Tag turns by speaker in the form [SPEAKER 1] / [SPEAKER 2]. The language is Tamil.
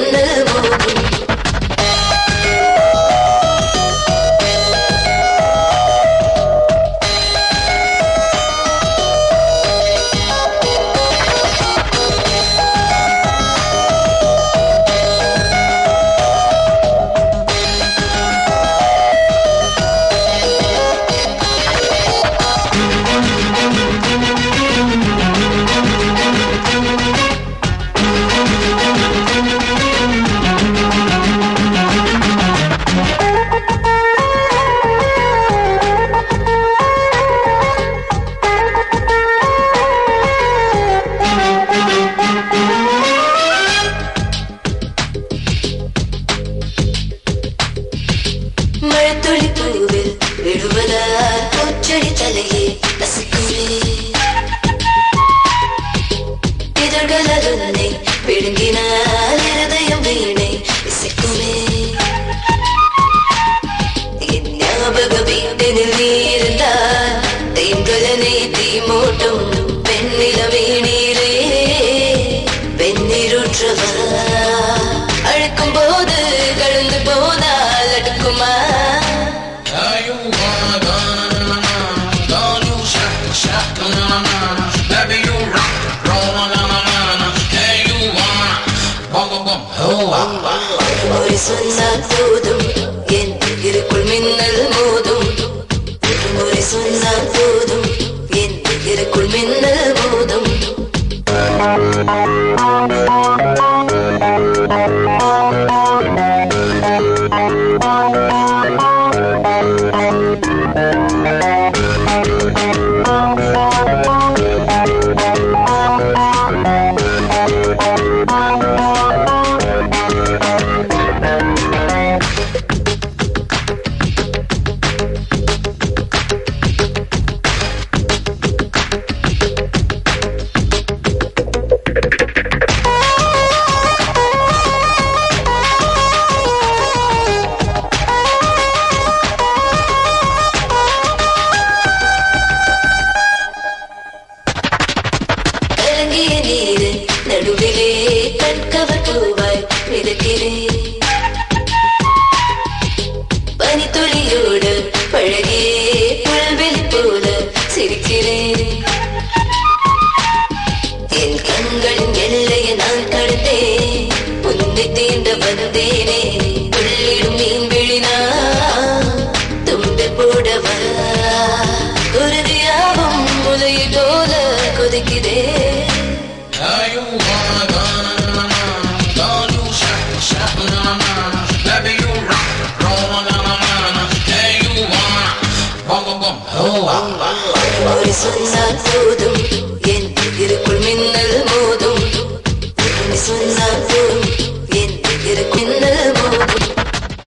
[SPEAKER 1] மின்னல் மோதும் மழத்துளி பூவில் விழுவதால் பூச்செடி தலையே நசுக்குமே இதழ்கள் அதனை விழுங்கினால் இருதயம் வீணை இசைக்குமே என் ஞாபக வீட்டினில் நீ இருந்தால் தேன்களனை தீ மூட்டும் பெண்ணிலவே நீரே வெந்நீருற்றவா அழுக்கும் போது கழுந்து போனால் அடுக்குமா
[SPEAKER 2] Hey, you wanna go, na, na, na, na. Don't you shock, shock, na, na, na, na. Baby, you rock, roll, na, na, na, na, na. Hey, you wanna, bum, bum, bum, oh, ah, ah.
[SPEAKER 1] ஒரு சொன்னால் போதும் என் இருக்குள் மின்னல் மோதும் ஒரு சொன்னால் போதும் என் இருக்குள் மின்னல் மோதும் கலங்கிய நீரு நடுவிலே கண்கவர் பூவாய் மிதக்கிறேன் பனித்துளியோடு பழகியே புல்வெளி போல சிரிக்கிறேன் என் கண்களின் எல்லையை நான் கடந்தேன் உன்னை தீண்ட வந்தேனே உள்ளிடும் மீன் விழினா துண்டு போடவா குருதியாவும் முலையை போல கொதிக்குதே
[SPEAKER 2] Hey, you wanna go, na, na, na, na. Don't you shock, shock, na, na, na, na. Baby, you rock, roll, na, na, na, na. Hey, you wanna, bum, bum, bum, oh, ah, ah.
[SPEAKER 1] ஒரு சொன்னால் போதும் என் இருக்குள் மின்னல் மோதும் நீ சொன்னால் போதும்